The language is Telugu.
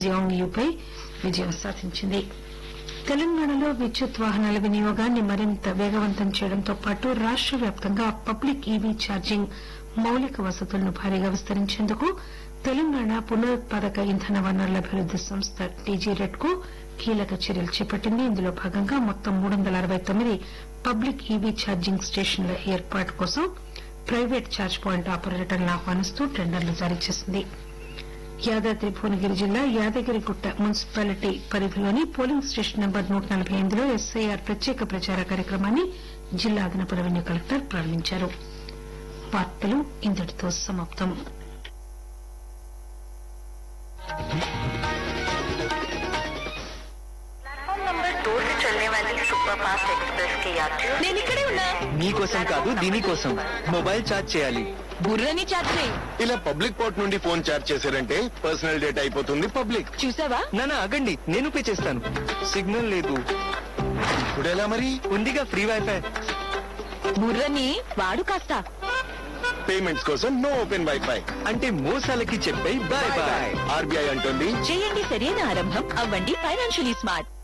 జియాంగ్యూపై విజయం సాధించింది తెలంగాణలో విద్యుత్ వాహనాల వినియోగాన్ని మరింత వేగవంతం చేయడంతో పాటు రాష్ట వ్యాప్తంగా పబ్లిక్ ఈవీ ఛార్జింగ్ మౌలిక వసతులను భారీగా విస్తరించేందుకు తెలంగాణ పునరుత్పాదక ఇంధన వనరుల అభివృద్ది సంస్థ టీజీరెడ్కు కీలక చర్యలు చేపట్టింది ఇందులో భాగంగా మొత్తం మూడు వందల అరవై తొమ్మిది పబ్లిక్ ఈవీ ఛార్జింగ్ స్టేషన్ల ఏర్పాటు కోసం ప్రైవేట్ ఛార్జ్ పాయింట్ ఆపరేటర్లను ఆహ్వానిస్తూ టెండర్లు జారీ చేసింది యాదాద్రి భువనగిరి జిల్లా యాదగిరిగుట్ట మున్సిపాలిటీ పరిధిలోని పోలింగ్ స్టేషన్ నెంబర్ నూట నలభై ఎనిమిదిలో ఎస్ఐఆర్ ప్రత్యేక ప్రచార కార్యక్రమాన్ని జిల్లా అదనపు రెవెన్యూ కలెక్టర్ ప్రారంభించారు వార్తలు ఇంతటితో సమాప్తం प्लेटफॉर्म नंबर दो से चलने वाली सुपरफास्ट एक्सप्रेस के यात्रियों నేను ఇక్కడే ఉన్నా మీకోసం కాదు దీనికోసం మొబైల్ ఛార్జ్ చేయాలి బుర్రని చాట్ చేయి ఇలా పబ్లిక్ పోర్ట్ నుండి ఫోన్ చార్జ్ చేశారంటే పర్సనల్ డేటా అయిపోతుంది పబ్లిక్ చూసావా నానా ఆగండి నేను పే చేస్తాను సిగ్నల్ లేదు ఇప్పుడు ఎలా మరి ఉందిగా ఫ్రీ వైఫై బుర్రని వాడు కాస్త పేమెంట్స్ కోసం నో ఓపెన్ వైఫై అంటే మోసాలకి చెప్పే బాయ్ బాయ్ ఆర్బీఐ అంటుంది చేయండి సరైన ఆరంభం అవ్వండి ఫైనాన్షియలీ స్మార్ట్